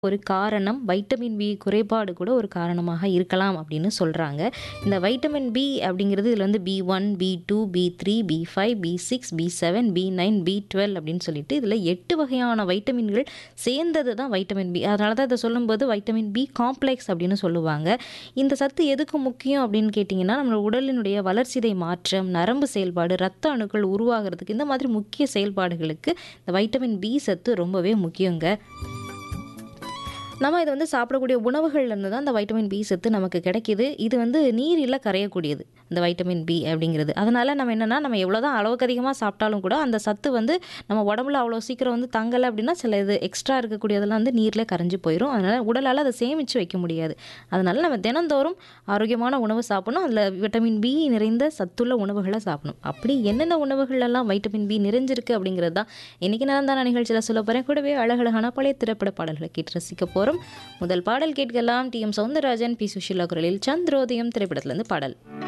ஒரு காரணம் vitamin B குறைபாடு கூட ஒரு காரணமாக இருக்கலாம் அப்படின்னு சொல்கிறாங்க இந்த வைட்டமின் பி அப்படிங்கிறது இதில் வந்து B one B two B three B five B six B seven B nine B twelve அப்படின்னு சொல்லிட்டு இதில் எட்டு வகையான வைட்டமின்கள் சேர்ந்தது தான் வைட்டமின் பி அதனால தான் இதை சொல்லும்போது வைட்டமின் பி காம்ப்ளெக்ஸ் அப்படின்னு சொல்லுவாங்க இந்த சத்து எதுக்கு முக்கியம் அப்படின்னு கேட்டிங்கன்னா நம்ம உடலினுடைய வளர்சிதை மாற்றம் நரம்பு செயல்பாடு ரத்த அணுக்கள் உருவாகிறதுக்கு இந்த மாதிரி முக்கிய செயல்பாடுகளுக்கு இந்த வைட்டமின் பி சத்து ரொம்பவே முக்கியங்க நம்ம இதை வந்து சாப்பிடக்கூடிய உணவுகள்லேருந்து தான் இந்த வைட்டமின் பி சத்து நமக்கு கிடைக்கிது இது வந்து நீரில் கரையக்கூடியது இந்த வைட்டமின் பி அப்படிங்கிறது அதனால் நம்ம என்னென்னா நம்ம எவ்வளோ தான் அளவுக்கு அதிகமாக சாப்பிட்டாலும் கூட அந்த சத்து வந்து நம்ம உடம்புல அவ்வளோ சீக்கிரம் வந்து தங்கலை அப்படின்னா சில இது எக்ஸ்ட்ரா இருக்கக்கூடியதெல்லாம் வந்து நீரில் கரைஞ்சி போயிடும் அதனால் உடலால் அதை சேமித்து வைக்க முடியாது அதனால் நம்ம தினந்தோறும் ஆரோக்கியமான உணவு சாப்பிடணும் அதில் விட்டமின் பி நிறைந்த சத்துள்ள உணவுகளை சாப்பிடணும் அப்படி என்னென்ன உணவுகளெல்லாம் வைட்டமின் பி நிறைஞ்சிருக்கு அப்படிங்கிறது தான் இன்றைக்கி நடந்தான நிகழ்ச்சியில் சொல்ல போகிறேன் கூடவே அழகழகான பழைய திரைப்பட பாடல்களை கேட்டு ரசிக்க போகிறோம் முதல் பாடல் கேட்கலாம் T M Soundararajan P Susheela குரலில் சந்திரோதயம் திரைப்படத்திலிருந்து பாடல்